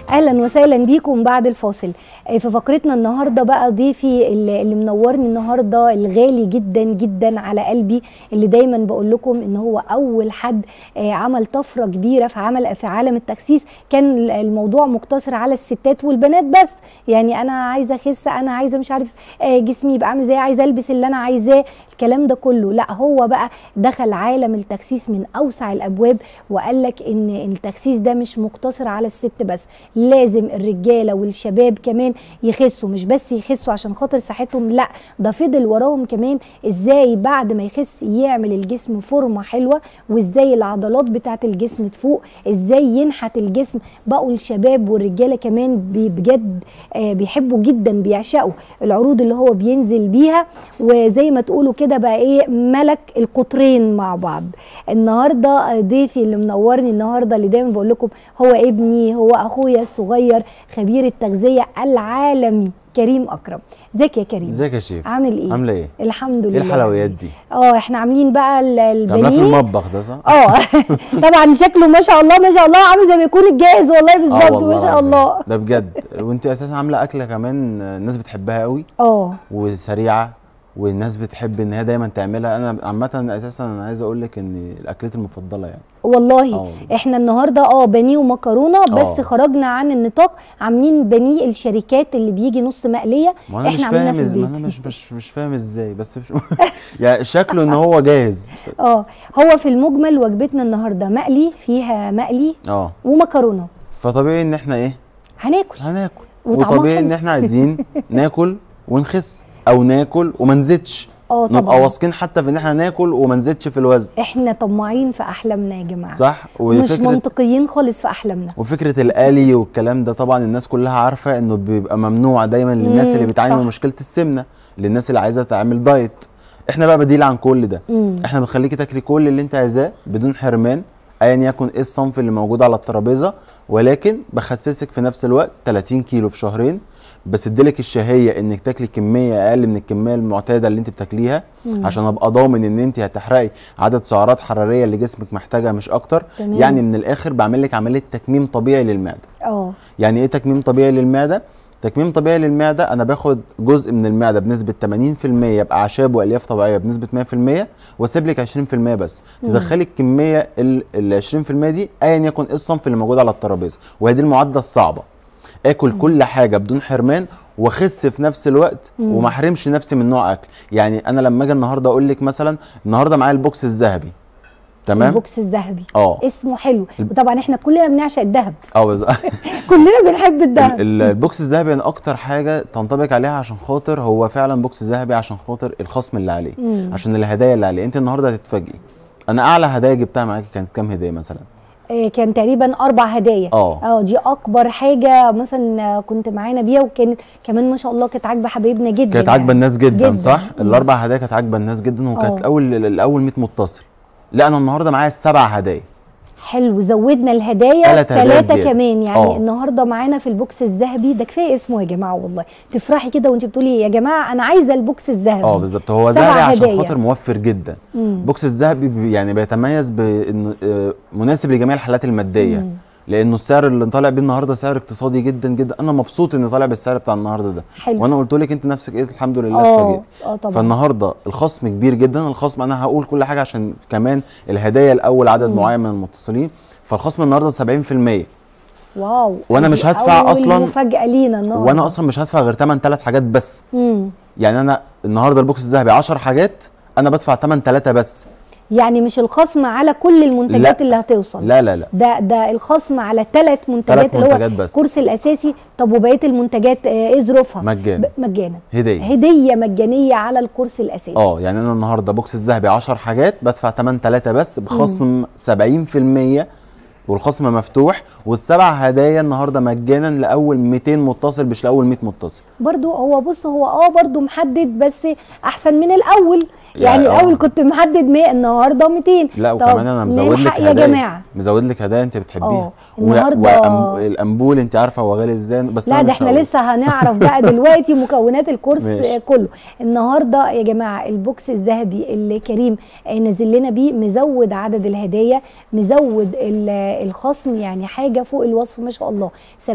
اهلا وسهلا بيكم بعد الفاصل آه، في فقرتنا النهارده بقى ضيفي اللي اللي منورني النهارده الغالي جدا جدا على قلبي اللي دايما بقول لكم ان هو اول حد آه، عمل طفره كبيره في عمل في عالم التخسيس كان الموضوع مقتصر على الستات والبنات بس يعني انا عايزه اخس انا عايزه مش عارف آه، جسمي يبقى عامل ازاي عايزه البس اللي انا عايزاه الكلام ده كله لا هو بقى دخل عالم التخسيس من اوسع الابواب وقال لك ان التخسيس ده مش مقتصر على الست بس لازم الرجاله والشباب كمان يخسوا مش بس يخسوا عشان خاطر صحتهم لا ده فضل وراهم كمان ازاي بعد ما يخس يعمل الجسم فورمه حلوه وازاي العضلات بتاعه الجسم تفوق ازاي ينحت الجسم بقوا الشباب والرجاله كمان بي- بجد آه، بيحبوا جدا بيعشقوا العروض اللي هو بينزل بيها وزي ما تقولوا كده بقى ايه ملك القطرين مع بعض النهارده ضيفي اللي منورني النهارده اللي دايما بقول لكم هو ابني هو اخويا الصغير خبير التغذيه العالمي كريم اكرم ازيك يا كريم ازيك يا شيف عامل ايه عامله ايه الحمد لله ايه الحلويات دي اه احنا عاملين بقى ال- عاملاها في البانيه المطبخ ده صح اه طبعا شكله ما شاء الله ما شاء الله عامل زي ما يكون الجاهز والله آه بالظبط والله ما شاء العظيم. الله ده بجد وانت اساسا عامله اكله كمان الناس بتحبها قوي اه وسريعه والناس بتحب ان هي دايما تعملها انا عامه اساسا انا عايز اقول لك ان الاكلات المفضله يعني والله آه والله. احنا النهارده اه بانيه ومكرونه بس آه. خرجنا عن النطاق عاملين بانيه الشركات اللي بيجي نص مقليه ما انا مش احنا عاملينها فاهم في إز- ما البيت انا مش مش مش فاهم ازاي بس مش يعني شكله ان هو جاهز اه هو في المجمل وجبتنا النهارده مقلي فيها مقلي اه ومكرونه فطبيعي ان احنا ايه هناكل هناكل وطعمها وطبيعي ان حلو. احنا عايزين ناكل ونخس او ناكل وما نزيدش اه نبقى طبعا واثقين حتى في ان احنا ناكل وما نزيدش في الوزن احنا طماعين في احلامنا يا جماعه صح مش منطقيين خالص في احلامنا وفكره الالي والكلام ده طبعا الناس كلها عارفه انه بيبقى ممنوع دايما للناس مم، اللي بتعاني من صح. مشكله السمنه للناس اللي عايزه تعمل دايت احنا بقى بديل عن كل ده مم. احنا بنخليكي تاكلي كل اللي انت عايزاه بدون حرمان ايا يكن ايه الصنف اللي موجود على الترابيزه ولكن بخسسك في نفس الوقت 30 كيلو في شهرين بس اديلك الشهيه انك تاكلي كميه اقل من الكميه المعتاده اللي انت بتاكليها مم. عشان ابقى ضامن ان انت هتحرقي عدد سعرات حراريه اللي جسمك محتاجها مش اكتر تمام. يعني من الاخر بعمل لك عمليه تكميم طبيعي للمعده اه يعني ايه تكميم طبيعي للمعده تكميم طبيعي للمعده انا باخد جزء من المعده بنسبه 80% يبقى اعشاب والياف طبيعيه بنسبه 100% واسيب لك 20% بس تدخلي الكميه ال ال 20% دي ايا يكن ايه الصنف اللي موجود على الترابيزه وهي دي المعادله الصعبه اكل كل حاجه بدون حرمان واخس في نفس الوقت مم. وما احرمش نفسي من نوع اكل يعني انا لما اجي النهارده اقول لك مثلا النهارده معايا البوكس الذهبي تمام البوكس الذهبي اه اسمه حلو وطبعا احنا كلنا بنعشق الذهب اه بز- كلنا بنحب الذهب ال- ال- البوكس الذهبي انا اكتر حاجه تنطبق عليها عشان خاطر هو فعلا بوكس ذهبي عشان خاطر الخصم اللي عليه مم. عشان الهدايا اللي عليه انت النهارده هتتفاجئي انا اعلى هدايا جبتها معاكي كانت كام هديه مثلا آه، كان تقريبا اربع هدايا اه اه دي اكبر حاجه مثلا آه، كنت معانا بيها وكانت كمان ما شاء الله كانت عاجبه حبايبنا جدا كانت عاجبه يعني. الناس جدا, جداً. صح مم. الاربع هدايا كانت عاجبه الناس جدا اه. وكانت الاول الاول 100 متصل لا انا النهارده معايا السبع هدايا حلو زودنا الهدايا تلات هدايا ثلاثه زيادة. كمان يعني اه. النهارده معانا في البوكس الذهبي ده كفايه اسمه يا جماعه والله تفرحي كده وانت بتقولي يا جماعه انا عايزه البوكس الذهبي اه بالظبط هو سبع ذهبي عشان هدايا. خاطر موفر جدا مم. بوكس الذهبي بي- يعني بيتميز بانه آه، مناسب لجميع الحالات الماديه مم. لانه السعر اللي طالع بيه النهارده سعر اقتصادي جدا جدا انا مبسوط اني طالع بالسعر بتاع النهارده ده حلو وانا قلت لك انت نفسك ايه الحمد لله اه اتفاجئت اه طبعا فالنهارده الخصم كبير جدا الخصم انا هقول كل حاجه عشان كمان الهدايا الاول عدد مم. معين من المتصلين فالخصم النهارده 70% واو وأنا دي مش هدفع أول أصلاً. مفاجاه لينا النهارده وانا اصلا مش هدفع غير 8 ثلاث حاجات بس مم. يعني انا النهارده البوكس الذهبي 10 حاجات انا بدفع 8 3 بس يعني مش الخصم على كل المنتجات لا. اللي هتوصل لا لا لا ده ده الخصم على ثلاث منتجات ثلاث اللي هو منتجات بس الكورس الاساسي طب وبقيه المنتجات آه، ايه ظروفها مجانا ب- مجانا هديه هديه مجانيه على الكورس الاساسي اه يعني انا النهارده بوكس الذهبي 10 حاجات بدفع 8 3 بس بخصم 70% والخصم مفتوح والسبع هدايا النهارده مجانا لاول 200 متصل مش لاول 100 متصل برضو هو بص هو اه برضو محدد بس احسن من الاول يعني يعني آه. الاول كنت محدد 100 النهارده 200 لا طب وكمان انا مزود لك نلحق يا هدايا جماعه مزود لك هدايا انت بتحبيها اه النهارده والامبول انت عارفه هو غالي ازاي بس لا أنا ده مش احنا هقول. لسه هنعرف بقى دلوقتي مكونات الكورس ماشي. آه، كله النهارده يا جماعه البوكس الذهبي اللي كريم آه، نزل لنا بيه مزود عدد الهدايا مزود ال- الخصم يعني حاجه فوق الوصف ما شاء الله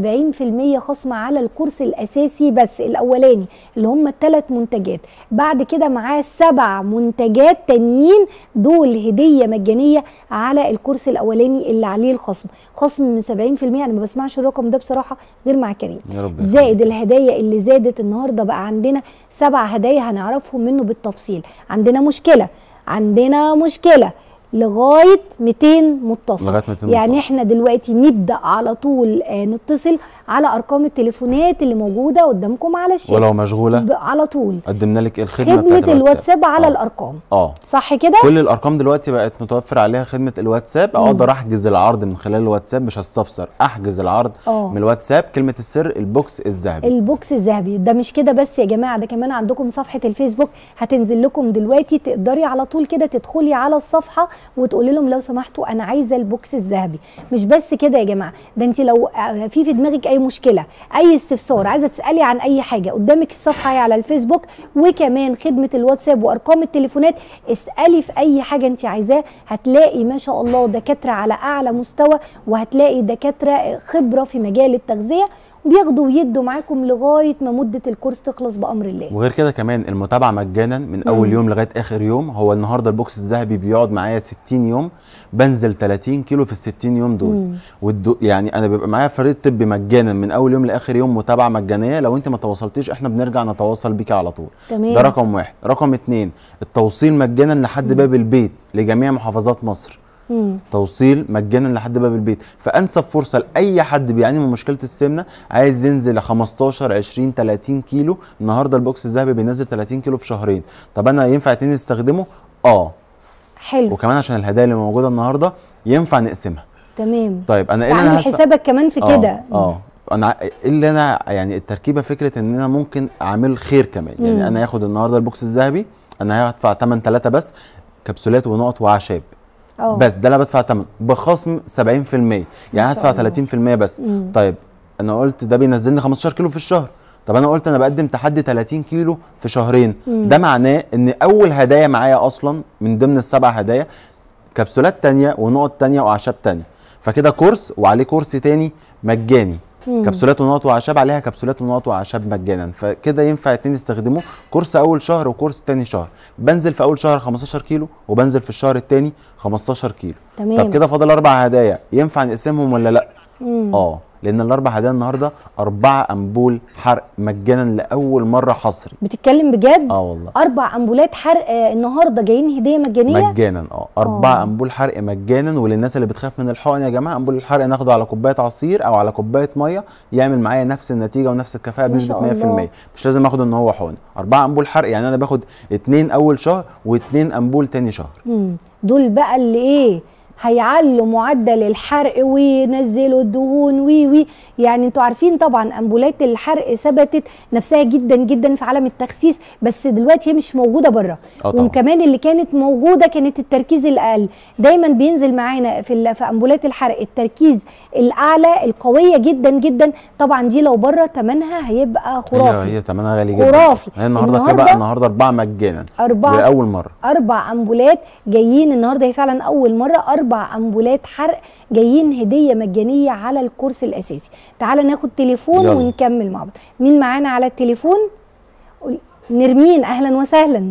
70% خصم على الكورس الاساسي بس الاولاني اللي هم الثلاث منتجات بعد كده معاه سبع منتجات تانيين دول هديه مجانيه على الكورس الاولاني اللي عليه الخصم خصم من 70% انا ما بسمعش الرقم ده بصراحه غير مع كريم يا رب زائد الهدايا اللي زادت النهارده بقى عندنا سبع هدايا هنعرفهم منه بالتفصيل عندنا مشكله عندنا مشكله لغايه 200 متصل لغاية 200 يعني متصل. احنا دلوقتي نبدا على طول آه، نتصل على ارقام التليفونات اللي موجوده قدامكم على الشاشه ولو مشغوله ب- على طول قدمنا لك الخدمه خدمه بتاعت الواتساب على آه. الارقام اه صح كده كل الارقام دلوقتي بقت متوفر عليها خدمه الواتساب اقدر احجز العرض من خلال الواتساب مش هستفسر احجز العرض آه. من الواتساب كلمه السر البوكس الذهبي البوكس الذهبي ده مش كده بس يا جماعه ده كمان عندكم صفحه الفيسبوك هتنزل لكم دلوقتي تقدري على طول كده تدخلي على الصفحه وتقولي لهم لو سمحتوا انا عايزه البوكس الذهبي مش بس كده يا جماعه ده انت لو آه، في في دماغك اي مشكله اي استفسار عايزه تسالي عن اي حاجه قدامك الصفحه هي على الفيسبوك وكمان خدمه الواتساب وارقام التليفونات اسالي في اي حاجه انت عايزاه هتلاقي ما شاء الله دكاتره على اعلى مستوى وهتلاقي دكاتره خبره في مجال التغذيه بياخدوا ويدوا معاكم لغايه ما مده الكورس تخلص بامر الله وغير كده كمان المتابعه مجانا من اول يوم لغايه اخر يوم هو النهارده البوكس الذهبي بيقعد معايا 60 يوم بنزل 30 كيلو في ال 60 يوم دول والدو يعني انا بيبقى معايا فريق طبي مجانا من اول يوم لاخر يوم متابعه مجانيه لو انت ما تواصلتيش احنا بنرجع نتواصل بيكي على طول تمام. ده رقم واحد رقم اتنين التوصيل مجانا لحد باب البيت لجميع محافظات مصر مم. توصيل مجانا لحد باب البيت فانسب فرصه لاي حد بيعاني من مشكله السمنه عايز ينزل 15 20 30 كيلو النهارده البوكس الذهبي بينزل 30 كيلو في شهرين طب انا ينفع اتنين نستخدمه اه حلو وكمان عشان الهدايا اللي موجوده النهارده ينفع نقسمها تمام طيب انا ايه اللي تعمل انا هدفع- حسابك كمان في آه، كده اه انا ع- ايه اللي انا يعني التركيبه فكره ان انا ممكن اعمل خير كمان مم. يعني انا هاخد النهارده البوكس الذهبي انا هدفع 8 3 بس كبسولات ونقط واعشاب اه بس ده انا بدفع ثمن بخصم 70% يعني شاء هدفع الله. 30% بس مم. طيب انا قلت ده بينزلني 15 كيلو في الشهر طب انا قلت انا بقدم تحدي 30 كيلو في شهرين مم. ده معناه ان اول هدايا معايا اصلا من ضمن السبع هدايا كبسولات تانية ونقط تانية واعشاب تانية فكده كورس وعليه كورس تاني مجاني مم. كبسولات ونقط واعشاب عليها كبسولات ونقط واعشاب مجانا فكده ينفع اتنين يستخدموه كورس اول شهر وكورس تاني شهر بنزل في اول شهر 15 كيلو وبنزل في الشهر التاني 15 كيلو تمام طب كده فاضل اربع هدايا ينفع نقسمهم ولا لا مم. اه لان الاربع هدايا النهارده اربعه امبول حرق مجانا لاول مره حصري بتتكلم بجد اه والله اربع امبولات حرق آه، النهارده جايين هديه مجانيه مجانا اه اربعه آه. امبول حرق مجانا وللناس اللي بتخاف من الحقن يا جماعه امبول الحرق ناخده على كوبايه عصير او على كوبايه ميه يعمل معايا نفس النتيجه ونفس الكفاءه ما شاء بنسبه 100% الله. مش لازم اخده ان هو حقن اربعه امبول حرق يعني انا باخد اتنين اول شهر واتنين امبول تاني شهر مم. دول بقى اللي ايه هيعلوا معدل الحرق وينزلوا الدهون وي وي يعني انتوا عارفين طبعا امبولات الحرق ثبتت نفسها جدا جدا في عالم التخسيس بس دلوقتي هي مش موجوده بره اه طبعا. وكمان اللي كانت موجوده كانت التركيز الاقل دايما بينزل معانا في ال- في امبولات الحرق التركيز الاعلى القويه جدا جدا طبعا دي لو بره ثمنها هيبقى خرافي هي هي ثمنها غالي جدا خرافي. هي النهارده في النهاردة بقى النهارده اربعه مجانا أربعة لاول مره اربع امبولات جايين النهارده هي فعلا اول مره اربع امبولات حرق جايين هديه مجانيه على الكورس الاساسي تعال ناخد تليفون يلا. ونكمل مع بعض مين معانا على التليفون قول- نرمين اهلا وسهلا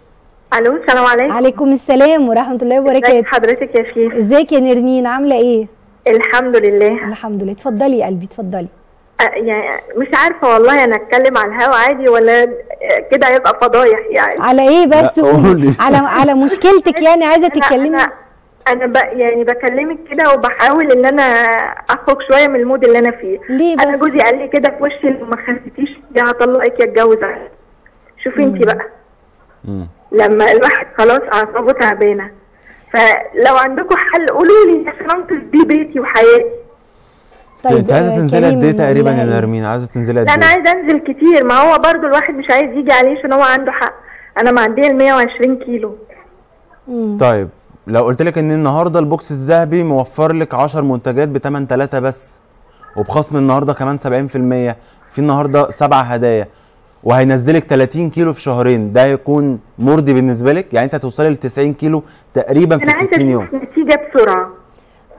الو السلام عليكم عليكم السلام ورحمه الله ازيك وبركاته حضرتك يا شيخ ازيك يا نرمين عامله ايه الحمد لله الحمد لله اتفضلي يا قلبي اتفضلي أه يعني مش عارفه والله انا اتكلم على الهوا عادي ولا كده هيبقى فضايح يعني على ايه بس لا، قولي. قولي. على على مشكلتك يعني عايزه أنا- تتكلمي انا انا ب... يعني بكلمك كده وبحاول ان انا اخرج شويه من المود اللي انا فيه ليه انا بس؟ جوزي قال لي كده في وشي لو ما خفتيش يا هطلقك يا اتجوز شوفي انت بقى مم. لما الواحد خلاص اعصابه تعبانه فلو عندكم حل قولوا لي عشان انقذ بيه بيتي وحياتي انت عايزه آه، تنزلي قد ايه كريم تقريبا يا نعمل إيه؟ نرمين عايزه تنزلي قد لا انا ايه عايزه انزل كتير ما هو برضو الواحد مش عايز يجي عليه عشان هو عنده حق انا معديه ال 120 كيلو مم. طيب لو قلت لك ان النهارده البوكس الذهبي موفر لك 10 منتجات ب 8 3 بس وبخصم النهارده كمان 70% في النهارده سبع هدايا وهينزلك 30 كيلو في شهرين ده هيكون مرضي بالنسبه لك يعني انت هتوصلي ل 90 كيلو تقريبا في انا عايزه 60 يوم اشوف نتيجه بسرعه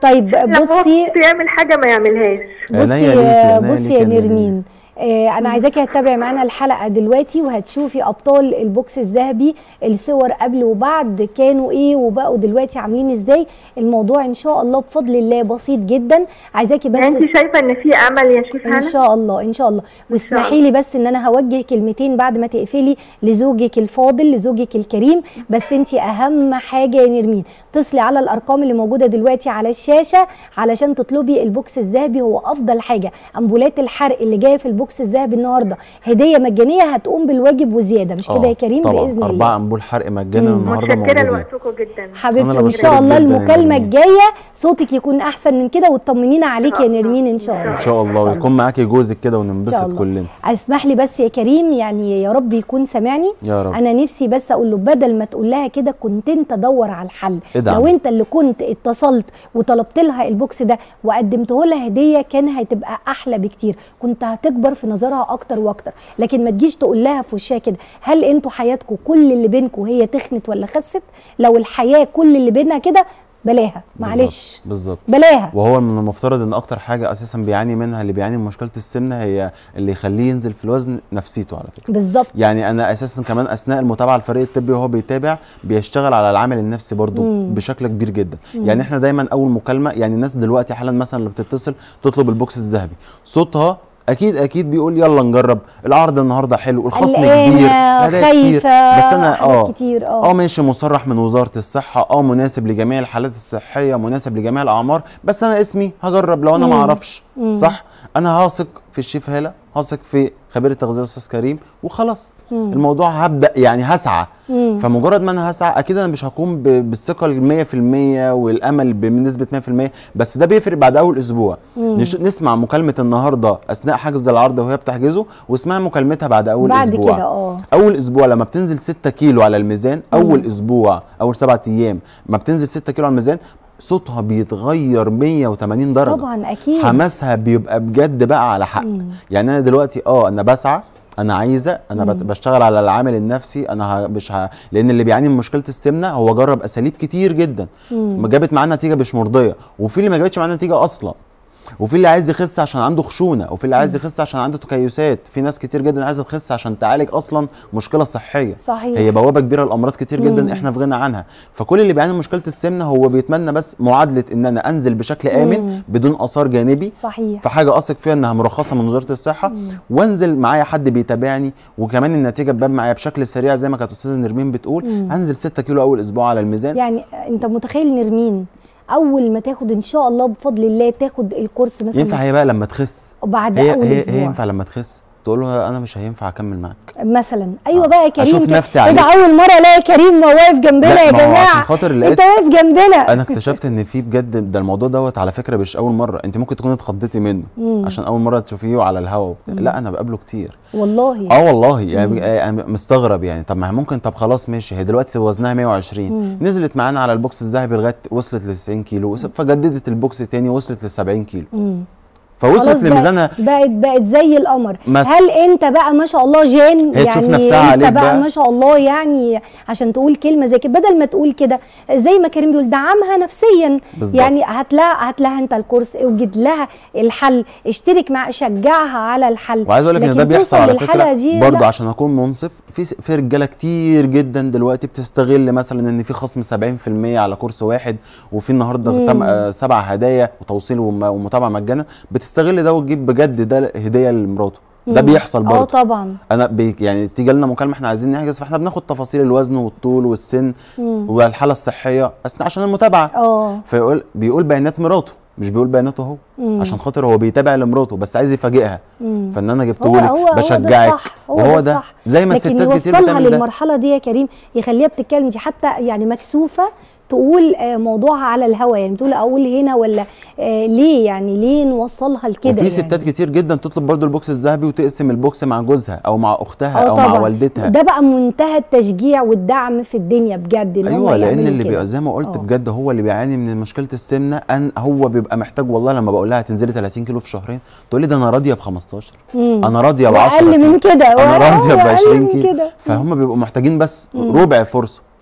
طيب لما هو بصي بده يعمل حاجه ما يعملهاش عينيا بصي ليكي، عينيا بصي ليكي يا يا نرمين. نرمين آه انا عايزاكي هتتابعي معانا الحلقه دلوقتي وهتشوفي ابطال البوكس الذهبي الصور قبل وبعد كانوا ايه وبقوا دلوقتي عاملين ازاي الموضوع ان شاء الله بفضل الله بسيط جدا عايزاكي بس يعني انت شايفه ان في امل يا شيف ان هنا شاء الله ان شاء الله واسمحي لي بس ان انا هوجه كلمتين بعد ما تقفلي لزوجك الفاضل لزوجك الكريم بس انت اهم حاجه يا نرمين اتصلي على الارقام اللي موجوده دلوقتي على الشاشه علشان تطلبي البوكس الذهبي هو افضل حاجه امبولات الحرق اللي جايه في البوكس الذهبي النهارده هديه مجانيه هتقوم بالواجب وزياده مش كده يا كريم طبعا باذن أربعة الله أنبول حرق مجانا مم. النهارده متشكره موجودين لوقتكم جدا حبيبتي أنا وان بشكرك شاء الله جداً يا المكالمه نرمين. الجايه صوتك يكون احسن من كده وتطمنينا عليك يا نرمين ان شاء الله إن شاء الله ويكون معاكي جوزك كده إن شاء وننبسط الله. كلنا اسمح لي بس يا كريم يعني يا رب يكون سامعني يا رب انا نفسي بس اقول له بدل ما تقول لها كده كنت انت دور على الحل ادعم. لو انت اللي كنت اتصلت وطلبت لها البوكس ده وقدمته لها هديه كان هتبقى احلى بكتير كنت هتكبر في نظرها اكتر واكتر لكن ما تجيش تقول لها في وشها كده هل انتوا حياتكم كل اللي بينكم هي تخنت ولا خست لو الحياه كل اللي بينها كده بلاها معلش بالظبط بالظبط بلاها وهو من المفترض ان اكتر حاجه اساسا بيعاني منها اللي بيعاني من مشكله السمنه هي اللي يخليه ينزل في الوزن نفسيته على فكره بالظبط يعني انا اساسا كمان اثناء المتابعه الفريق الطبي وهو بيتابع بيشتغل على العامل النفسي برضو مم. بشكل كبير جدا يعني احنا دايما اول مكالمه يعني الناس دلوقتي حالا مثلا اللي بتتصل تطلب البوكس الذهبي صوتها اكيد اكيد بيقول يلا نجرب العرض النهارده حلو الخصم قلقانة، كبير الهدايا كتير. خايفة، بس انا حاجات اه كتير، آه. اه ماشي مصرح من وزاره الصحه اه مناسب لجميع الحالات الصحيه مناسب لجميع الاعمار بس انا اسمي هجرب لو انا ما مم. اعرفش مم. صح انا هثق في الشيف هاله هثق في خبير التغذيه الاستاذ كريم وخلاص مم. الموضوع هبدا يعني هسعى مم. فمجرد ما انا هسعى اكيد انا مش هكون ب- بالثقه ال 100% والامل بنسبه 100% بس ده بيفرق بعد اول اسبوع مم. نش... نسمع مكالمه النهارده اثناء حجز العرض وهي بتحجزه واسمع مكالمتها بعد اول بعد اسبوع كده اه اول اسبوع لما بتنزل 6 كيلو على الميزان اول اسبوع اول سبعة ايام ما بتنزل 6 كيلو على الميزان صوتها بيتغير 180 درجه طبعا اكيد حماسها بيبقى بجد بقى على حق مم. يعني انا دلوقتي اه انا بسعى انا عايزه انا بت- بشتغل على العامل النفسي انا ه... مش ه... لان اللي بيعاني من مشكله السمنه هو جرب اساليب كتير جدا مم. ما جابت معاه نتيجه مش مرضيه وفي اللي ما جابتش معاه نتيجه اصلا وفي اللي عايز يخس عشان عنده خشونه وفي اللي عايز يخس عشان عنده تكيسات في ناس كتير جدا عايزه تخس عشان تعالج اصلا مشكله صحيه صحيح هي بوابه كبيره لامراض كتير جدا مم. احنا في غنى عنها فكل اللي بيعاني من مشكله السمنه هو بيتمنى بس معادله ان انا انزل بشكل امن مم. بدون اثار جانبي صحيح في حاجه اثق فيها انها مرخصه من وزاره الصحه مم. وانزل معايا حد بيتابعني وكمان النتيجه تبان معايا بشكل سريع زي ما كانت استاذه نرمين بتقول مم. هنزل 6 كيلو اول اسبوع على الميزان يعني انت متخيل نرمين اول ما تاخد ان شاء الله بفضل الله تاخد الكورس مثلا ينفع هي بقى لما تخس بعد هي اول هي, اسبوع هي ينفع لما تخس تقول له انا مش هينفع اكمل معاك مثلا ايوه آه. بقى يا كريم أشوف كده. نفسي ايه ده عليك. اول مره الاقي كريم واقف جنبنا لا، يا ما هو جماعه عشان خاطر انت لقيت واقف جنبنا انا اكتشفت ان في بجد ده الموضوع دوت على فكره مش اول مره انت ممكن تكوني اتخضيتي منه مم. عشان اول مره تشوفيه على الهوا وبتاع. لا انا بقابله كتير والله اه والله يعني آه، أنا مستغرب يعني طب ما هي ممكن طب خلاص ماشي هي دلوقتي وزنها 120 مم. نزلت معانا على البوكس الذهبي لغايه وصلت ل 90 كيلو وس- فجددت البوكس تاني وصلت ل 70 كيلو مم. فوصلت خلاص بقى- لميزانها بقت بقت زي القمر مس- هل انت بقى ما شاء الله جان هي تشوف يعني نفسها انت عليك بقى, بقى. ما شاء الله يعني عشان تقول كلمه زي كده بدل ما تقول كده زي ما كريم بيقول دعمها نفسيا بالظبط. يعني هات لها هات لها انت الكورس اوجد لها الحل اشترك مع شجعها على الحل وعايز اقول لك ان لكن ده بيحصل توصل على للحالة فكره دي برضه لا. عشان اكون منصف في س- في رجاله كتير جدا دلوقتي بتستغل مثلا ان في خصم 70% على كورس واحد وفي النهارده مم. تم آه، سبع هدايا وتوصيل وم- ومتابعه مجانا بتستغل ده وتجيب بجد ده هديه لمراته ده مم. بيحصل اه برضه طبعا انا بي يعني تيجي لنا مكالمه احنا عايزين نحجز فاحنا بناخد تفاصيل الوزن والطول والسن مم. والحاله الصحيه اثناء عشان المتابعه اه فيقول بيقول بيانات مراته مش بيقول بياناته هو مم. عشان خاطر هو بيتابع لمراته بس عايز يفاجئها مم. فان انا هو جبته هو هو لك ده بشجعك الصح هو وهو ده ده الصح زي ما لكن الستات كتير يوصلها بتعمل ده للمرحله دي يا كريم يخليها بتتكلم دي حتى يعني مكسوفه تقول آه، موضوعها على الهوا يعني بتقول اقول هنا ولا آه ليه يعني ليه نوصلها لكده وفي يعني. ستات كتير جدا تطلب برضو البوكس الذهبي وتقسم البوكس مع جوزها او مع اختها آه او مع طبعاً. والدتها ده بقى منتهى التشجيع والدعم في الدنيا بجد ان هم ايوه لان يعملوا اللي كده. بيبقى زي ما قلت آه. بجد هو اللي بيعاني من مشكله السمنه ان هو بيبقى محتاج والله لما بقول لها تنزلي 30 كيلو في شهرين تقول لي ده انا راضيه ب 15 مم. انا راضيه ب 10 واقل من كده انا وأقل راضيه ب 20 من كيلو كده. فهم بيبقوا محتاجين بس ربع فرصه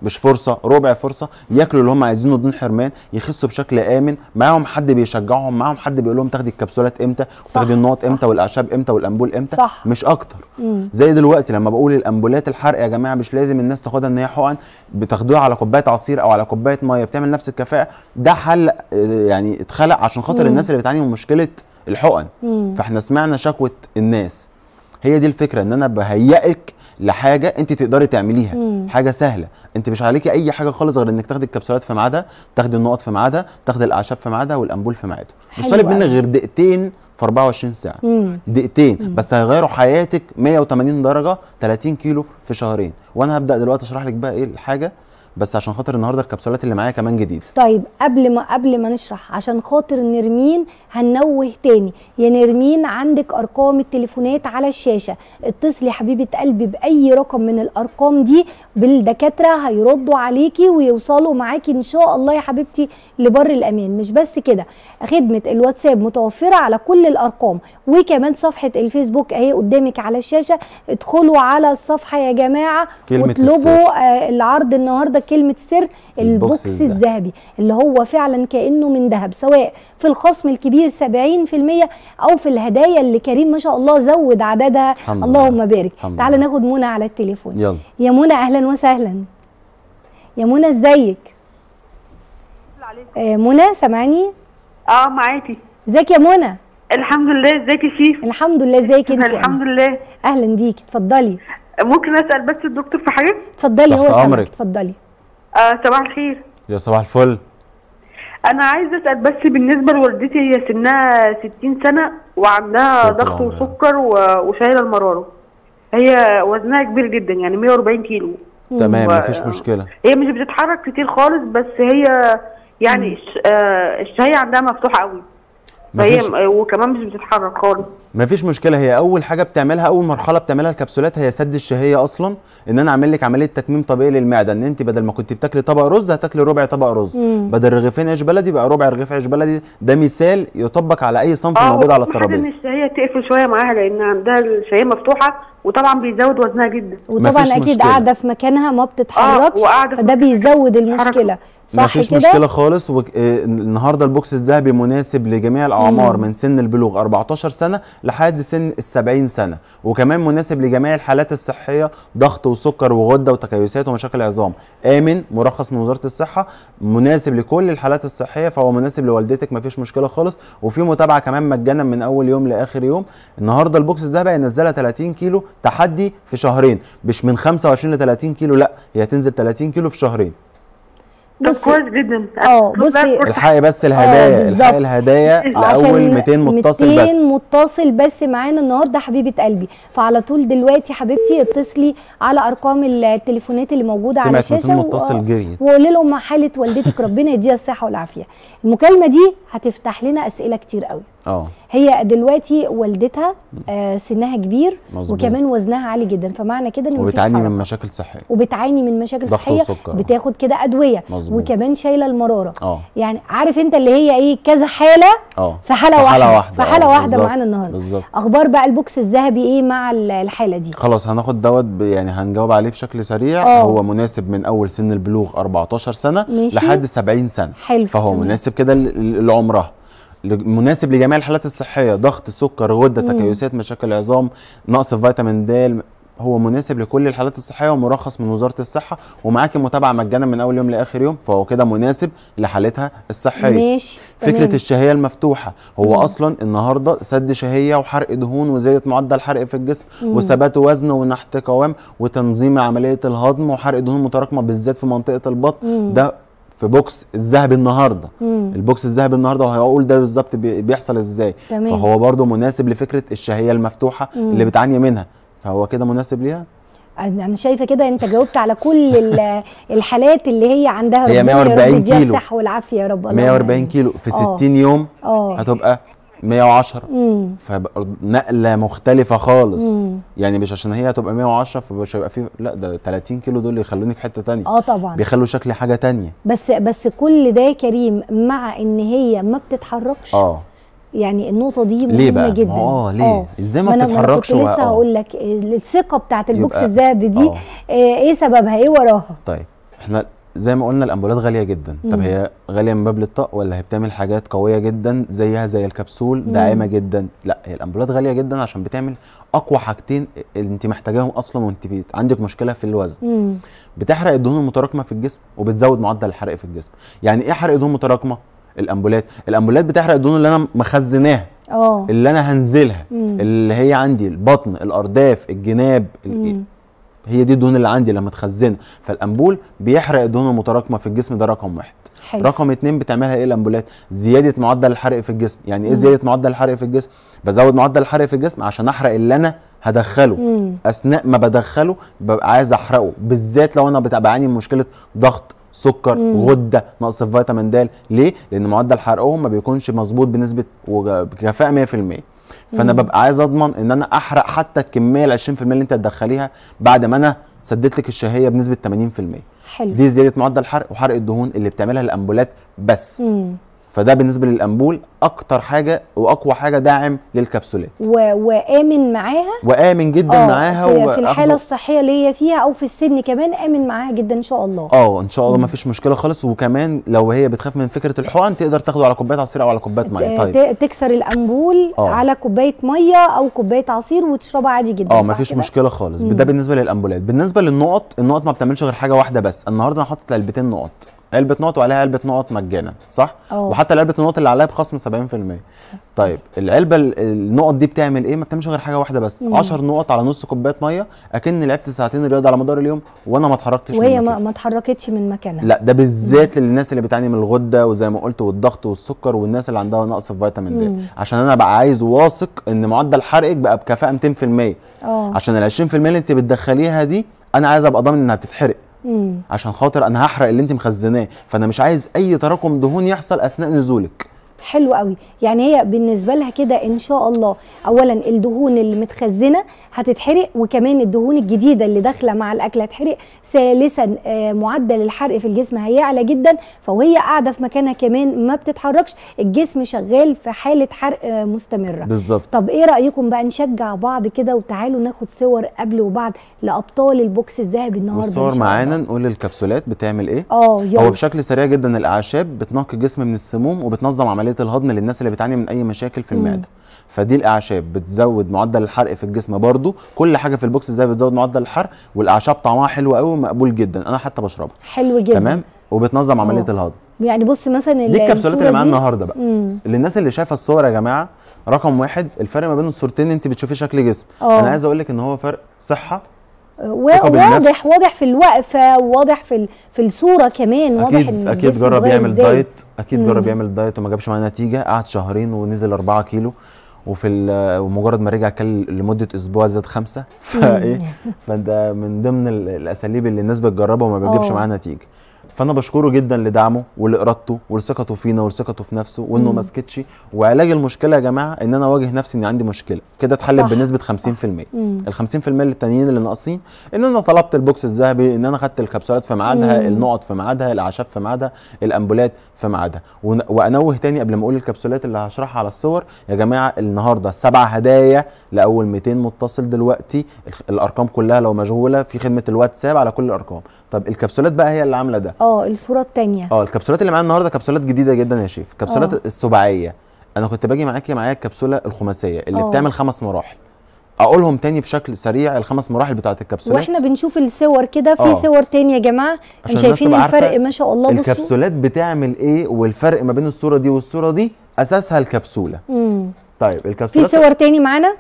مش فرصه ربع فرصه ياكلوا اللي هم عايزينه بدون حرمان يخسوا بشكل امن معاهم حد بيشجعهم معاهم حد بيقول لهم تاخدي الكبسولات امتى وتاخدي النقط صح. امتى والاعشاب امتى والامبول امتى صح. مش اكتر مم. زي دلوقتي لما بقول الامبولات الحرق يا جماعه مش لازم الناس تاخدها ان هي حقن بتاخدوها على كوبايه عصير او على كوبايه ميه بتعمل نفس الكفاءه ده حل آه، يعني اتخلق عشان خاطر مم. الناس اللي بتعاني من مشكله الحقن مم. فاحنا سمعنا شكوى الناس هي دي الفكره ان انا بهيئك لحاجه انت تقدري تعمليها مم. حاجه سهله انت مش عليكي اي حاجه خالص غير انك تاخدي الكبسولات في ميعادها تاخدي النقط في ميعادها تاخدي الاعشاب في ميعادها والامبول في ميعاده مش حلو طالب منك أوي. غير دقيقتين في 24 ساعه مم. دقيقتين بس هيغيروا حياتك 180 درجه 30 كيلو في شهرين وانا هبدا دلوقتي اشرح لك بقى ايه الحاجه بس عشان خاطر النهارده الكبسولات اللي معايا كمان جديده طيب قبل ما قبل ما نشرح عشان خاطر نرمين هنوه تاني يا نرمين عندك ارقام التليفونات على الشاشه اتصلي يا حبيبه قلبي باي رقم من الارقام دي بالدكاتره هيردوا عليكي ويوصلوا معاكي ان شاء الله يا حبيبتي لبر الامان مش بس كده خدمه الواتساب متوفره على كل الارقام وكمان صفحه الفيسبوك اهي قدامك على الشاشه ادخلوا على الصفحه يا جماعه كلمة واطلبوا السر. آه العرض النهارده كلمه سر البوكس البوكس الذهبي. الذهبي اللي هو فعلا كانه من ذهب سواء في الخصم الكبير 70% او في الهدايا اللي كريم ما شاء الله زود عددها الحمد اللهم لله. بارك الحمد تعالى لله. ناخد منى على التليفون يلا يا منى اهلا وسهلا يا منى ازيك آه منى سامعاني اه معاكي ازيك يا منى الحمد لله ازيك يا شيف الحمد لله ازيك انت الحمد لله اهلا بيكي اتفضلي ممكن اسال بس الدكتور في حاجه اتفضلي هو تحت سامعك أمرك. اتفضلي آه صباح الخير يا صباح الفل انا عايزه اسال بس بالنسبه لوالدتي هي سنها 60 سنه وعندها شكرا ضغط يا وسكر و- وشايله المراره هي وزنها كبير جدا يعني 140 كيلو تمام و- مفيش مشكله هي مش بتتحرك كتير خالص بس هي يعني الش- آه الشهيه عندها مفتوحه قوي فهي مفيش م- وكمان مش بتتحرك خالص مفيش مشكله هي اول حاجه بتعملها اول مرحله بتعملها الكبسولات هي سد الشهيه اصلا ان انا اعمل لك عمليه تكميم طبيعي للمعده ان انت بدل ما كنت بتاكلي طبق رز هتاكلي ربع طبق رز مم. بدل رغيفين عيش بلدي بقى ربع رغيف عيش بلدي ده مثال يطبق على اي صنف موجود على وأهم حاجة الترابيزه ان الشهيه تقفل شويه معاها لان عندها الشهيه مفتوحه وطبعا بيزود وزنها جدا وطبعا مفيش اكيد مشكلة. قاعده في مكانها ما بتتحركش وقاعدة في فده مكانها بيزود بتتحرك. المشكله صح مفيش كده مشكله خالص والنهارده البوكس الذهبي مناسب لجميع الاعمار من سن البلوغ 14 سنه لحد سن ال 70 سنه وكمان مناسب لجميع الحالات الصحيه ضغط وسكر وغده وتكيسات ومشاكل عظام امن مرخص من وزاره الصحه مناسب لكل الحالات الصحيه فهو مناسب لوالدتك مفيش مشكله خالص وفي متابعه كمان مجانا من اول يوم لاخر يوم النهارده البوكس الذهبي هينزلها 30 كيلو تحدي في شهرين مش من 25 ل 30 كيلو لا هي هتنزل 30 كيلو في شهرين طب بصي كويس جدا اه، بس بصي، بقى كل- الحقي بس آه، الهدايا بالظبط. الحقي الهدايا لاول 200 متصل 200 بس متصل بس معانا النهارده حبيبه قلبي فعلى طول دلوقتي حبيبتي اتصلي على ارقام التليفونات اللي موجوده على سمعت 200 الشاشه متصل جريت. وقولي لهم حاله والدتك ربنا يديها الصحه والعافيه المكالمه دي هتفتح لنا اسئله كتير قوي اه هي دلوقتي والدتها آه سنها كبير مظبوط. وكمان وزنها عالي جدا فمعنى كده ان مفيش وبتعاني من حركة. مشاكل صحيه وبتعاني من مشاكل ضغط صحيه وسكر. بتاخد كده ادويه مظبوط. وكمان شايله المراره اه يعني عارف انت اللي هي ايه كذا حاله اه في حاله في واحده حالة واحدة، في حاله اه، واحده بالظبط، معانا النهارده بالظبط. اخبار بقى البوكس الذهبي ايه مع ال- الحاله دي خلاص هناخد دوت ب- يعني هنجاوب عليه بشكل سريع اه. هو مناسب من اول سن البلوغ 14 سنه ماشي. لحد 70 سنه حلو، فهو تمام. مناسب كده ل- ل- لعمرها ل- مناسب لجميع الحالات الصحيه ضغط سكر غده تكيسات مشاكل عظام نقص في فيتامين د هو مناسب لكل الحالات الصحيه ومرخص من وزاره الصحه ومعاكي متابعه مجانا من اول يوم لاخر يوم فهو كده مناسب لحالتها الصحيه ماشي فكره تمام. الشهيه المفتوحه هو اصلا النهارده سد شهيه وحرق دهون وزياده معدل الحرق في الجسم وثبات وزن ونحت قوام وتنظيم عمليه الهضم وحرق دهون متراكمه بالذات في منطقه البطن ده في بوكس الذهبي النهارده مم. البوكس الذهبي النهارده وهقول ده بالظبط بي- بيحصل ازاي تمام. فهو برضو مناسب لفكره الشهيه المفتوحه اللي بتعاني منها فهو كده مناسب ليها انا شايفه كده انت جاوبت على كل ال- الحالات اللي هي عندها هي ربنا يا رب 140 يديها كيلو. الصحه والعافيه يا رب اللهم 140 آمين. كيلو في اه. 60 يوم اه هتبقى 110 امم فنقله مختلفه خالص مم. يعني مش عشان هي هتبقى 110 فمش هيبقى فيه لا ده 30 كيلو دول يخلوني في حته تانية اه طبعا بيخلوا شكلي حاجه تانية بس بس كل ده يا كريم مع ان هي ما بتتحركش اه يعني النقطه دي مهمه ليه بقى؟ ما جدا هو اه ليه؟ ازاي ما أنا- أنا بتتحركش كنت و- لسه اه. هقول لك الثقه بتاعت البوكس يبقى- الذهبي دي اه. آه، ايه سببها ايه وراها طيب احنا زي ما قلنا الامبولات غاليه جدا طب مم. هي غاليه من باب للطاق ولا هي بتعمل حاجات قويه جدا زيها زي الكبسول داعمه جدا لا هي الامبولات غاليه جدا عشان بتعمل اقوى حاجتين اللي انت محتاجاهم اصلا وانت بيت عندك مشكله في الوزن مم. بتحرق الدهون المتراكمه في الجسم وبتزود معدل الحرق في الجسم يعني ايه حرق دهون متراكمه الامبولات الامبولات بتحرق الدهون اللي انا مخزناها اه اللي انا هنزلها مم. اللي هي عندي البطن الارداف الجناب ال- مم. هي دي الدهون اللي عندي لما تخزنها فالامبول بيحرق الدهون المتراكمه في الجسم ده رقم واحد حلو رقم اتنين بتعملها ايه الامبولات زياده معدل الحرق في الجسم يعني ايه مم. زياده معدل الحرق في الجسم بزود معدل الحرق في الجسم عشان احرق اللي انا هدخله مم. اثناء ما بدخله ببقى عايز احرقه بالذات لو انا بتبقى بعاني من مشكله ضغط سكر مم. غده نقص في فيتامين د ليه لان معدل حرقهم ما بيكونش مظبوط بنسبه وج- بكفاءه 100% فانا مم. ببقى عايز اضمن ان انا احرق حتى الكميه ال 20% اللي انت هتدخليها بعد ما انا سددت لك الشهيه بنسبه 80% حلو دي زياده معدل الحرق وحرق الدهون اللي بتعملها الامبولات بس مم. فده بالنسبه للامبول اكتر حاجه واقوى حاجه داعم للكبسولات و... وامن معاها وامن جدا اه معاها في, في الحاله وأخده- الصحيه اللي هي فيها او في السن كمان امن معاها جدا ان شاء الله اه ان شاء الله ما فيش مشكله خالص وكمان لو هي بتخاف من فكره الحقن تقدر تاخده على كوبايه عصير او على كوبايه ميه طيب ت- تكسر الانبول اه. على كوبايه ميه او كوبايه عصير وتشربها عادي جدا اه صح ما فيش كده؟ مشكله خالص مم. ده بالنسبه للامبولات بالنسبه للنقط النقط ما بتعملش غير حاجه واحده بس النهارده انا حاطط علبتين نقط علبه نقط وعليها علبه نقط مجانا صح اه. وحتى علبه النقط اللي عليها بخصم 70% طيب العلبه ال- النقط دي بتعمل ايه ما بتعملش غير حاجه واحده بس مم. 10 نقط على نص كوبايه ميه اكني لعبت ساعتين رياضه على مدار اليوم وانا ما اتحركتش وهي من ما, مكاني. ما اتحركتش من مكانها لا ده بالذات للناس اللي بتعاني من الغده وزي ما قلت والضغط والسكر والناس اللي عندها نقص في فيتامين مم. د عشان انا بقى عايز واثق ان معدل حرقك بقى بكفاءه 200% اه عشان ال 20% اللي انت بتدخليها دي انا عايز ابقى ضامن انها بتتحرق مم. عشان خاطر انا هحرق اللي انت مخزناه فانا مش عايز اي تراكم دهون يحصل اثناء نزولك حلو قوي يعني هي بالنسبه لها كده ان شاء الله اولا الدهون اللي متخزنه هتتحرق وكمان الدهون الجديده اللي داخله مع الاكل هتحرق ثالثا آه، معدل الحرق في الجسم هيعلى جدا فوهي قاعده في مكانها كمان ما بتتحركش الجسم شغال في حاله حرق آه، مستمره بالظبط طب ايه رايكم بقى نشجع بعض كده وتعالوا ناخد صور قبل وبعد لابطال البوكس الذهبي النهارده إن والصور شاء معانا الله. نقول الكبسولات بتعمل ايه اه هو يلا بشكل سريع جدا الاعشاب بتنقي الجسم من السموم وبتنظم عمليه الهضم للناس اللي بتعاني من اي مشاكل في مم. المعده فدي الاعشاب بتزود معدل الحرق في الجسم برضو كل حاجه في البوكس ازاي بتزود معدل الحرق والاعشاب طعمها حلو قوي ومقبول جدا انا حتى بشربها حلو جدا تمام وبتنظم عمليه اه. الهضم يعني بص مثلا دي الكبسولات الصورة اللي معانا دي- النهارده بقى مم. للناس اللي شايفه الصور يا جماعه رقم واحد الفرق ما بين الصورتين انت بتشوفيه شكل جسم اه. انا عايز اقول لك ان هو فرق صحه و- ثقة بالنفس. واضح واضح في الوقفه واضح في ال- في الصوره كمان واضح اكيد ان اكيد الجسم جرب اتغير يعمل إزاي. دايت اكيد مم. جرب يعمل دايت وما جابش معاه نتيجه قعد شهرين ونزل 4 كيلو وفي ال- ومجرد ما رجع كل لمده اسبوع زاد خمسة فايه فده من ضمن ال- الاساليب اللي الناس بتجربها وما بيجيبش اه. معاها نتيجه فانا بشكره جدا لدعمه ولارادته ولثقته فينا ولثقته في نفسه وانه مم. ما سكتش وعلاج المشكله يا جماعه ان انا اواجه نفسي ان عندي مشكله كده اتحلت صح، بنسبه صح. 50% مم. ال 50% التانيين اللي ناقصين ان انا طلبت البوكس الذهبي ان انا خدت الكبسولات في ميعادها مم. النقط في ميعادها الاعشاب في ميعادها الامبولات في ميعادها ون- وانوه تاني قبل ما اقول الكبسولات اللي هشرحها على الصور يا جماعه النهارده سبع هدايا لاول 200 متصل دلوقتي الخ- الارقام كلها لو مشغوله في خدمه الواتساب على كل الارقام طب الكبسولات بقى هي اللي عامله ده اه الصوره الثانيه اه الكبسولات اللي معانا النهارده كبسولات جديده جدا يا شيف كبسولات اه. السباعيه انا كنت باجي معاكي معايا الكبسوله الخماسيه اللي اه. بتعمل خمس مراحل اقولهم تاني بشكل سريع الخمس مراحل بتاعت الكبسولات واحنا بنشوف الصور كده في اه. صور تانية يا جماعه عشان شايفين الناس تبقى الفرق عارفة ما شاء الله بصوا الكبسولات بتعمل ايه والفرق ما بين الصوره دي والصوره دي اساسها الكبسوله مم. طيب في الكبسولات صور تاني معانا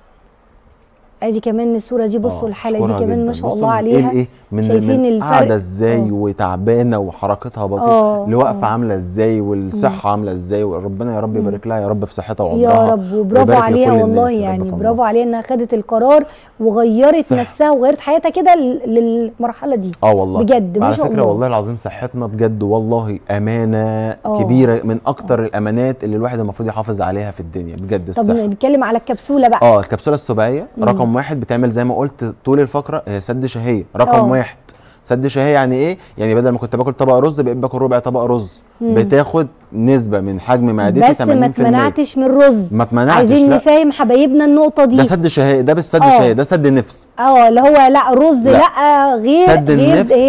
ادي كمان الصوره دي بصوا آه، الحاله دي أشكرها كمان جداً. ما شاء بصوا الله من عليها ايه ايه من شايفين من الفرق؟ قاعده ازاي آه. وتعبانه وحركتها آه، بسيطه لواقفه آه. عامله ازاي والصحه عامله ازاي وربنا يا رب يبارك لها يا رب في صحتها وعمرها يا رب وبرافو ويبارك عليها لكل والله الناس يا رب يعني في عمرها. برافو عليها انها خدت القرار وغيرت صح. نفسها وغيرت حياتها كده لل- للمرحله دي اه والله بجد ما على شاء فكره الله. والله العظيم صحتنا بجد والله امانه آه. كبيره من اكتر الامانات اللي الواحد المفروض يحافظ عليها في الدنيا بجد طب الصحه نتكلم على الكبسوله بقى اه الكبسوله السباعيه مم. رقم واحد بتعمل زي ما قلت طول الفقره هي سد شهيه رقم آه. واحد سد شهيه يعني ايه يعني بدل ما كنت باكل طبق رز بقيت باكل ربع طبق رز مم. بتاخد نسبه من حجم معدتي 80% بس ما اتمنعتش من الرز ما اتمنعتش عايزين لا. نفهم حبايبنا النقطه دي ده سد شهيه ده بالسد آه. شهيه ده سد نفس اه اللي هو لا رز لا, لا. لا غير سد غير النفس. هنا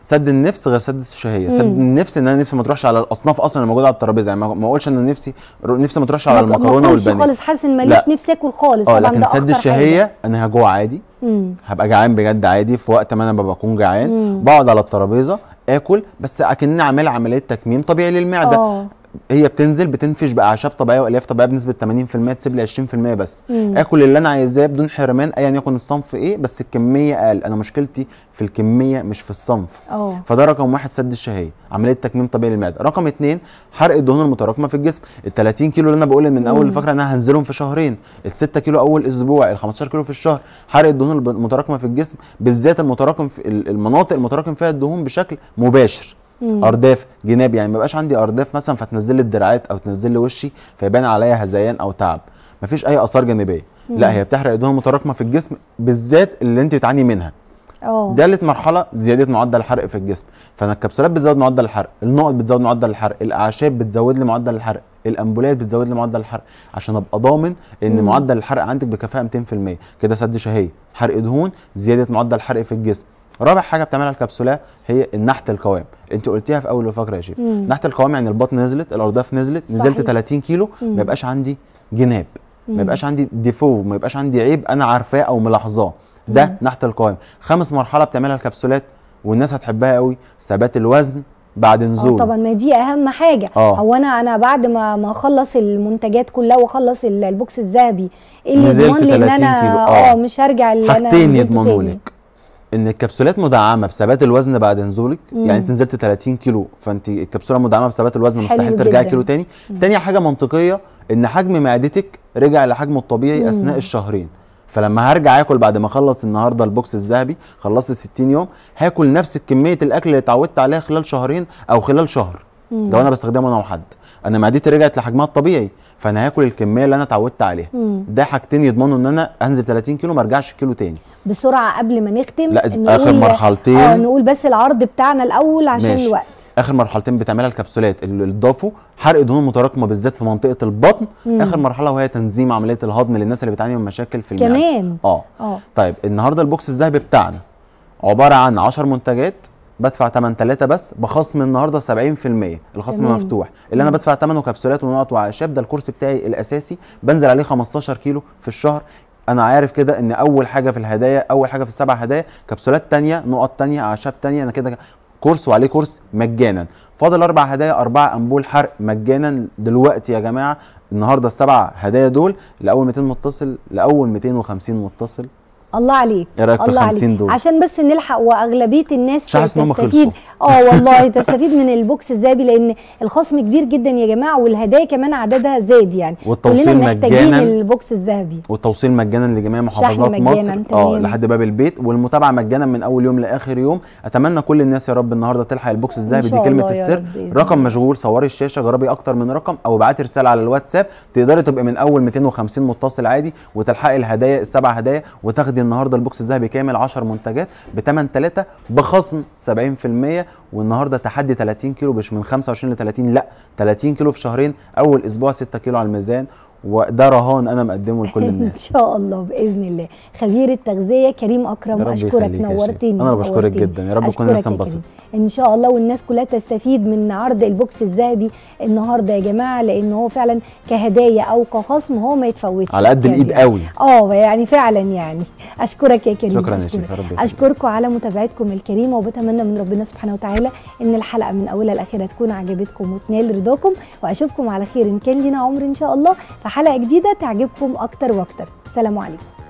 سد النفس غير سد الشهيه سد مم. النفس ان انا نفسي ما تروحش على الاصناف اصلا اللي موجوده على الترابيزه يعني ما ما اقولش ان نفسي نفسي ما تروحش على ما- ما المكرونه أكلش والبانيه خالص حاسس ان ماليش لا. نفسي اكل خالص اه طبعا لكن ده سد أخطر الشهيه انا هجوع عادي حاجة. مم. هبقى جعان بجد عادي في وقت ما انا ببقى بكون جعان مم. بقعد على الترابيزه اكل بس اكني عامل عمليه تكميم طبيعي للمعده اه هي بتنزل بتنفش باعشاب طبيعيه والياف طبيعيه بنسبه 80% تسيب لي 20% بس مم. اكل اللي انا عايزاه بدون حرمان ايا يكن الصنف ايه بس الكميه اقل انا مشكلتي في الكميه مش في الصنف اه فده رقم واحد سد الشهيه عمليه تكميم طبيعي للمعده رقم اتنين حرق الدهون المتراكمه في الجسم ال 30 كيلو اللي انا بقول من اول مم. الفقره ان انا هنزلهم في شهرين ال 6 كيلو اول اسبوع ال 15 كيلو في الشهر حرق الدهون الب- المتراكمه في الجسم بالذات المتراكم في ال- المناطق المتراكم فيها الدهون بشكل مباشر مم. ارداف جناب يعني ما بقاش عندي ارداف مثلا فتنزل لي الدراعات او تنزل لي وشي فيبان عليا هذيان او تعب مفيش اي اثار جانبيه لا هي بتحرق الدهون المتراكمه في الجسم بالذات اللي انت بتعاني منها اه دالت مرحله زياده معدل الحرق في الجسم فانا الكبسولات بتزود معدل الحرق النقط بتزود معدل الحرق الاعشاب بتزود لي معدل الحرق الامبولات بتزود لي معدل الحرق عشان ابقى ضامن ان مم. معدل الحرق عندك بكفاءه 200% كده سد شهيه حرق دهون زياده معدل الحرق في الجسم رابع حاجه بتعملها الكبسولات هي النحت القوام انت قلتيها في اول الفقره يا شيف مم. نحت القوام يعني البطن نزلت الارداف نزلت نزلت صحيح. 30 كيلو مم. ما يبقاش عندي جناب مم. ما يبقاش عندي ديفو ما يبقاش عندي عيب انا عارفاه او ملاحظاه ده مم. نحت القوام خامس مرحله بتعملها الكبسولات والناس هتحبها قوي ثبات الوزن بعد اه نزول طبعا ما دي اهم حاجه اه. هو انا انا بعد ما ما اخلص المنتجات كلها واخلص ال- البوكس الذهبي ايه اللي نزلت يضمن لي ان 30 انا كيلو. اه اه. مش هرجع اللي انا حاجتين نزلته يضمنوا تاني. لك ان الكبسولات مدعمه بثبات الوزن بعد نزولك مم. يعني انت نزلت 30 كيلو فانت الكبسوله مدعمه بثبات الوزن حلو مستحيل ترجعي جدا. كيلو تاني تاني حاجه منطقيه ان حجم معدتك رجع لحجمه الطبيعي مم. اثناء الشهرين فلما هرجع اكل بعد ما اخلص النهارده البوكس الذهبي خلصت 60 يوم هاكل نفس كميه الاكل اللي اتعودت عليها خلال شهرين او خلال شهر مم. لو انا بستخدمه انا وحد انا معدتي رجعت لحجمها الطبيعي فانا هاكل الكميه اللي انا اتعودت عليها مم. ده حاجتين يضمنوا ان انا انزل 30 كيلو ما ارجعش كيلو تاني بسرعه قبل ما نختم لا، إذ- نقول- آخر مرحلتين. اه نقول بس العرض بتاعنا الاول عشان ماشي. الوقت اخر مرحلتين بتعملها الكبسولات اللي ضافوا حرق دهون متراكمه بالذات في منطقه البطن مم. اخر مرحله وهي تنظيم عمليه الهضم للناس اللي بتعاني من مشاكل في المعده كمان اه اه طيب النهارده البوكس الذهبي بتاعنا عباره عن 10 منتجات بدفع 8 3 بس بخصم النهارده 70% الخصم تمام. مفتوح اللي انا بدفع ثمنه كبسولات ونقط واعشاب ده الكورس بتاعي الاساسي بنزل عليه 15 كيلو في الشهر انا عارف كده ان اول حاجه في الهدايا اول حاجه في السبع هدايا كبسولات تانية نقط تانية اعشاب تانية انا كده كورس وعليه كورس مجانا فاضل اربع هدايا اربع انبول حرق مجانا دلوقتي يا جماعه النهارده السبع هدايا دول لاول 200 متصل لاول 250 متصل الله عليك ايه رايك في الله 50 عليك دول؟ عشان بس نلحق واغلبيه الناس مش حاسس إن هم تستفيد اه والله تستفيد من البوكس الذهبي لان الخصم كبير جدا يا جماعه والهدايا كمان عددها زاد يعني والتوصيل كلنا محتاجين مجاناً. البوكس الذهبي والتوصيل مجانا لجميع شحن محافظات مجاناً، مصر اه تمام. لحد باب البيت والمتابعه مجانا من اول يوم لاخر يوم اتمنى كل الناس يا رب النهارده تلحق البوكس الذهبي دي شاء كلمه الله يا السر رب بإذن رقم الله. مشغول صوري الشاشه جربي اكتر من رقم او ابعتي رساله على الواتساب تقدري تبقي من اول 250 متصل عادي وتلحقي الهدايا السبع هدايا وتاخدي النهارده البوكس الذهبي كامل 10 منتجات بثمن 3 بخصم 70% والنهارده تحدي 30 كيلو مش من 25 ل 30 لا 30 كيلو في شهرين اول اسبوع 6 كيلو على الميزان وده رهان انا مقدمه لكل ان الناس شاء الله باذن الله خبير التغذيه كريم اكرم يا رب اشكرك يخليك يا شيخ. نورتني أنا اللي بشكرك نورتني. جدا. يا رب تكون أشكرك لسه يا انبسطت. كريم. ان شاء الله والناس كلها تستفيد من عرض البوكس الذهبي النهارده يا جماعه لان هو فعلا كهدايا او كخصم هو ما يتفوتش على قد الايد يعني. قوي اه يعني فعلا يعني اشكرك يا كريم شكراً يا أشكرك. شيخ، يا رب يخليك. اشكركم على متابعتكم الكريمه وبتمنى من ربنا سبحانه وتعالى ان الحلقه من اولها لاخرها تكون عجبتكم وتنال رضاكم واشوفكم على خير ان كان لنا عمر ان شاء الله في حلقه جديده تعجبكم اكتر واكتر السلام عليكم